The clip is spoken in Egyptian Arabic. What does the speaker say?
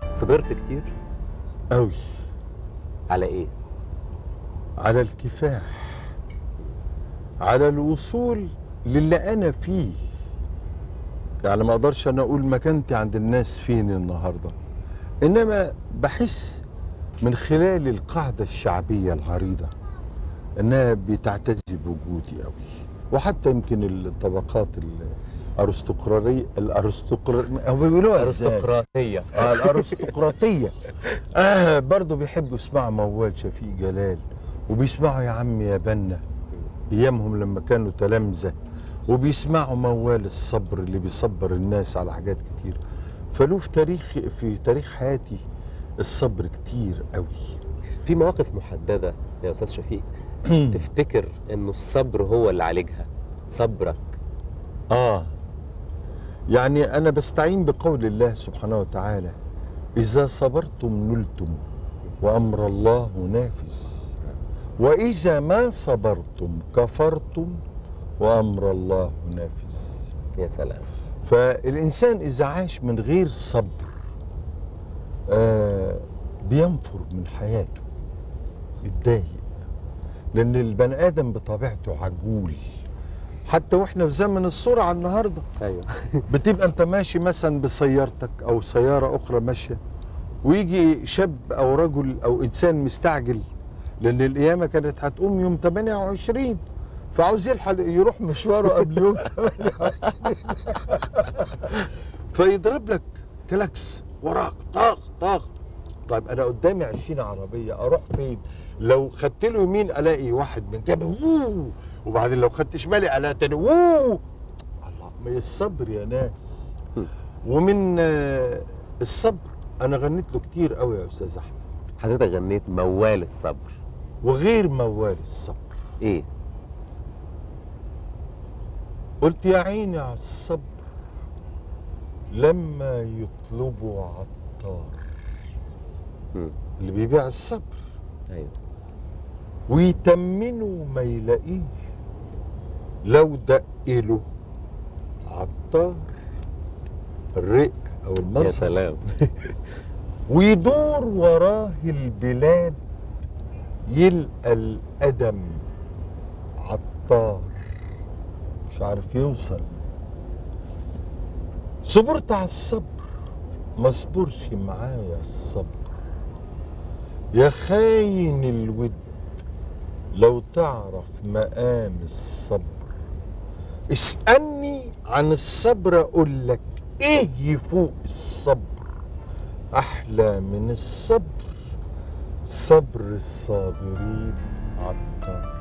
صبرت كتير قوي على ايه على الكفاح على الوصول للي انا فيه يعني ما اقدرش انا اقول مكانتي عند الناس فين النهارده انما بحس من خلال القاعده الشعبيه العريضه انها بتعتز بوجودي قوي وحتى يمكن الطبقات الارستقراطيه الارستقراطيه هم بيقولوها إزاي؟ ارستقراطيه آه الارستقراطيه اه برضه بيحبوا يسمعوا موال شفيق جلال وبيسمعوا يا عم يا بنا ايامهم لما كانوا تلامذه وبيسمعوا موال الصبر اللي بيصبر الناس على حاجات كتير فله في تاريخ في تاريخ حياتي الصبر كتير قوي في مواقف محدده يا استاذ شفيق تفتكر انه الصبر هو اللي عالجها صبرك اه يعني انا بستعين بقول الله سبحانه وتعالى اذا صبرتم نلتم وامر الله نافذ واذا ما صبرتم كفرتم وامر الله نافذ يا سلام فالانسان اذا عاش من غير صبر آه بينفر من حياته بيتضايق لان البني ادم بطبيعته عجول حتى واحنا في زمن السرعه النهارده ايوه بتبقى انت ماشي مثلا بسيارتك او سياره اخرى ماشيه ويجي شاب او رجل او انسان مستعجل لان القيامه كانت هتقوم يوم 28 فعاوز يلحق يروح مشواره قبل يوم 28 فيضرب لك كلاكس وراك طاق طاق طيب انا قدامي 20 عربيه اروح فين لو خدت له يمين الاقي واحد من جنبي ووو وبعدين لو خدت شمالي الاقي تاني ووو الله من الصبر يا ناس ومن آه، الصبر انا غنيت له كتير قوي يا استاذ احمد حضرتك غنيت موال الصبر وغير موال الصبر ايه قلت يا عيني على الصبر لما يطلبوا عطار مم. اللي بيبيع الصبر ايوه ويتمنوا ما يلاقيه لو دقله عطار الرق او يا المصر سلام ويدور وراه البلاد يلقى القدم عطار مش عارف يوصل صبرت على الصبر ما صبرش معايا الصبر يا خاين الود لو تعرف مقام الصبر اسألني عن الصبر اقول لك ايه يفوق الصبر احلى من الصبر صبر الصابرين عطار